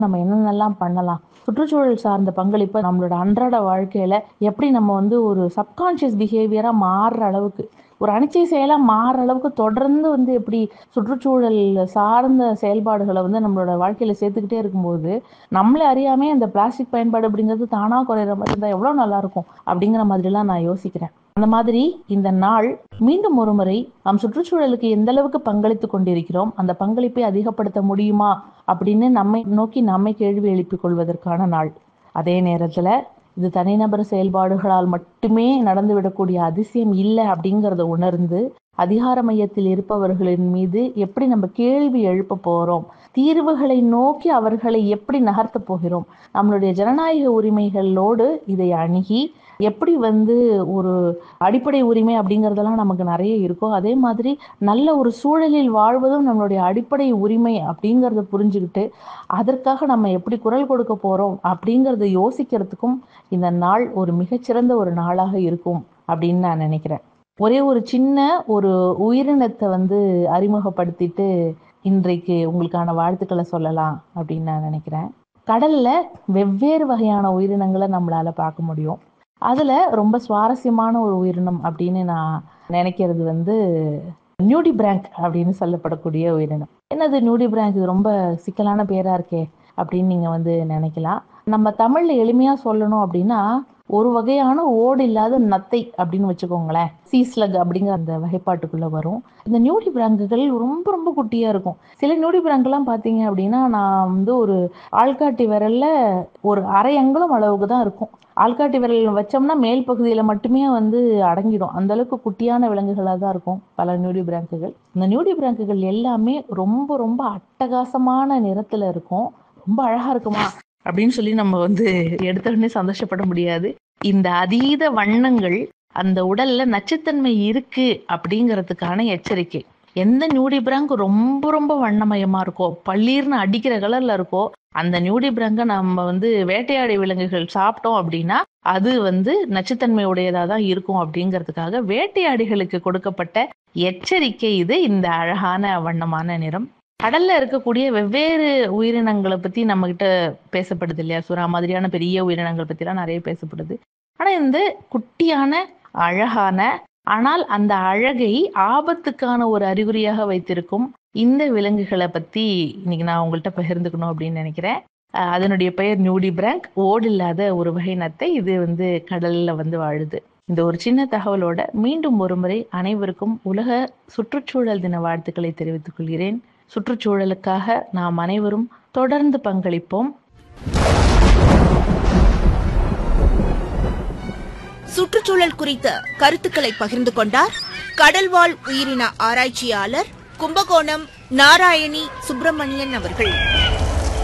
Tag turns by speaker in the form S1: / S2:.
S1: நம்ம என்னென்னலாம் பண்ணலாம் சுற்றுச்சூழல் சார்ந்த பங்களிப்பை நம்மளோட அன்றாட வாழ்க்கையில எப்படி நம்ம வந்து ஒரு சப்கான்ஷியஸ் பிஹேவியரா மாறுற அளவுக்கு ஒரு அனிச்சை செயலா மாறுற அளவுக்கு தொடர்ந்து வந்து எப்படி சுற்றுச்சூழல் சார்ந்த செயல்பாடுகளை வந்து நம்மளோட வாழ்க்கையில சேர்த்துக்கிட்டே இருக்கும்போது நம்மளே அறியாமே அந்த பிளாஸ்டிக் பயன்பாடு அப்படிங்கிறது தானா குறையிற மாதிரி இருந்தா எவ்வளவு நல்லா இருக்கும் அப்படிங்கிற மாதிரிலாம் நான் யோசிக்கிறேன் அந்த மாதிரி இந்த நாள் மீண்டும் ஒரு முறை நாம் சுற்றுச்சூழலுக்கு எந்த அளவுக்கு பங்களித்து கொண்டிருக்கிறோம் அந்த பங்களிப்பை அதிகப்படுத்த முடியுமா அப்படின்னு நம்மை நோக்கி நம்மை கேள்வி எழுப்பிக் கொள்வதற்கான நாள் அதே நேரத்துல இது தனிநபர் செயல்பாடுகளால் மட்டுமே நடந்துவிடக்கூடிய அதிசயம் இல்லை அப்படிங்கிறத உணர்ந்து அதிகார மையத்தில் இருப்பவர்களின் மீது எப்படி நம்ம கேள்வி எழுப்ப போறோம் தீர்வுகளை நோக்கி அவர்களை எப்படி நகர்த்த போகிறோம் நம்மளுடைய ஜனநாயக உரிமைகளோடு இதை அணுகி எப்படி வந்து ஒரு அடிப்படை உரிமை அப்படிங்கிறதெல்லாம் நமக்கு நிறைய இருக்கும் அதே மாதிரி நல்ல ஒரு சூழலில் வாழ்வதும் நம்மளுடைய அடிப்படை உரிமை அப்படிங்கிறத புரிஞ்சுக்கிட்டு அதற்காக நம்ம எப்படி குரல் கொடுக்க போறோம் அப்படிங்கிறத யோசிக்கிறதுக்கும் இந்த நாள் ஒரு மிகச்சிறந்த ஒரு நாளாக இருக்கும் அப்படின்னு நான் நினைக்கிறேன் ஒரே ஒரு சின்ன ஒரு உயிரினத்தை வந்து அறிமுகப்படுத்திட்டு இன்றைக்கு உங்களுக்கான வாழ்த்துக்களை சொல்லலாம் அப்படின்னு நான் நினைக்கிறேன் கடல்ல வெவ்வேறு வகையான உயிரினங்களை நம்மளால பார்க்க முடியும் அதுல ரொம்ப சுவாரஸ்யமான ஒரு உயிரினம் அப்படின்னு நான் நினைக்கிறது வந்து நியூடி பிராங்க் அப்படின்னு சொல்லப்படக்கூடிய உயிரினம் என்னது நியூடி பிராங்க் இது ரொம்ப சிக்கலான பேரா இருக்கே அப்படின்னு நீங்க வந்து நினைக்கலாம் நம்ம தமிழ்ல எளிமையா சொல்லணும் அப்படின்னா ஒரு வகையான ஓடு இல்லாத நத்தை அப்படின்னு வச்சுக்கோங்களேன் சீஸ்லக் அப்படிங்கிற அந்த வகைப்பாட்டுக்குள்ள வரும் இந்த நியூடி பிராங்குகள் ரொம்ப ரொம்ப குட்டியா இருக்கும் சில நியூடி பிராங்கெல்லாம் பாத்தீங்க அப்படின்னா நான் வந்து ஒரு ஆள்காட்டி விரல்ல ஒரு அரை அங்குலம் அளவுக்கு தான் இருக்கும் ஆள்காட்டி விரல் வச்சோம்னா மேல் பகுதியில மட்டுமே வந்து அடங்கிடும் அந்த அளவுக்கு குட்டியான விலங்குகளாக தான் இருக்கும் பல நியூடி பிராங்குகள் இந்த நியூடி பிராங்குகள் எல்லாமே ரொம்ப ரொம்ப அட்டகாசமான நிறத்துல இருக்கும் ரொம்ப அழகா இருக்குமா அப்படின்னு சொல்லி நம்ம வந்து எடுத்த உடனே சந்தோஷப்பட முடியாது இந்த அதீத வண்ணங்கள் அந்த உடல்ல நச்சுத்தன்மை இருக்கு அப்படிங்கிறதுக்கான எச்சரிக்கை எந்த நியூடி பிராங்க் ரொம்ப ரொம்ப வண்ணமயமா இருக்கோ பள்ளீர்னு அடிக்கிற கலர்ல இருக்கோ அந்த நியூடி பிராங்க நம்ம வந்து வேட்டையாடி விலங்குகள் சாப்பிட்டோம் அப்படின்னா அது வந்து நச்சுத்தன்மை உடையதா தான் இருக்கும் அப்படிங்கிறதுக்காக வேட்டையாடிகளுக்கு கொடுக்கப்பட்ட எச்சரிக்கை இது இந்த அழகான வண்ணமான நிறம் கடல்ல இருக்கக்கூடிய வெவ்வேறு உயிரினங்களை பத்தி நம்ம கிட்ட பேசப்படுது இல்லையா சுறா மாதிரியான பெரிய உயிரினங்கள் பத்தி எல்லாம் நிறைய பேசப்படுது ஆனா இந்த குட்டியான அழகான ஆனால் அந்த அழகை ஆபத்துக்கான ஒரு அறிகுறியாக வைத்திருக்கும் இந்த விலங்குகளை பத்தி இன்னைக்கு நான் உங்கள்கிட்ட பகிர்ந்துக்கணும் அப்படின்னு நினைக்கிறேன் அஹ் அதனுடைய பெயர் நியூடி பிராங்க் ஓடு இல்லாத ஒரு வகை நத்தை இது வந்து கடல்ல வந்து வாழுது இந்த ஒரு சின்ன தகவலோட மீண்டும் ஒரு முறை அனைவருக்கும் உலக சுற்றுச்சூழல் தின வாழ்த்துக்களை தெரிவித்துக் கொள்கிறேன் சுற்றுச்சூழலுக்காக நாம் அனைவரும் தொடர்ந்து பங்களிப்போம்
S2: சுற்றுச்சூழல் குறித்த கருத்துக்களை பகிர்ந்து கொண்டார் கடல்வாழ் உயிரின ஆராய்ச்சியாளர் கும்பகோணம் நாராயணி சுப்பிரமணியன் அவர்கள்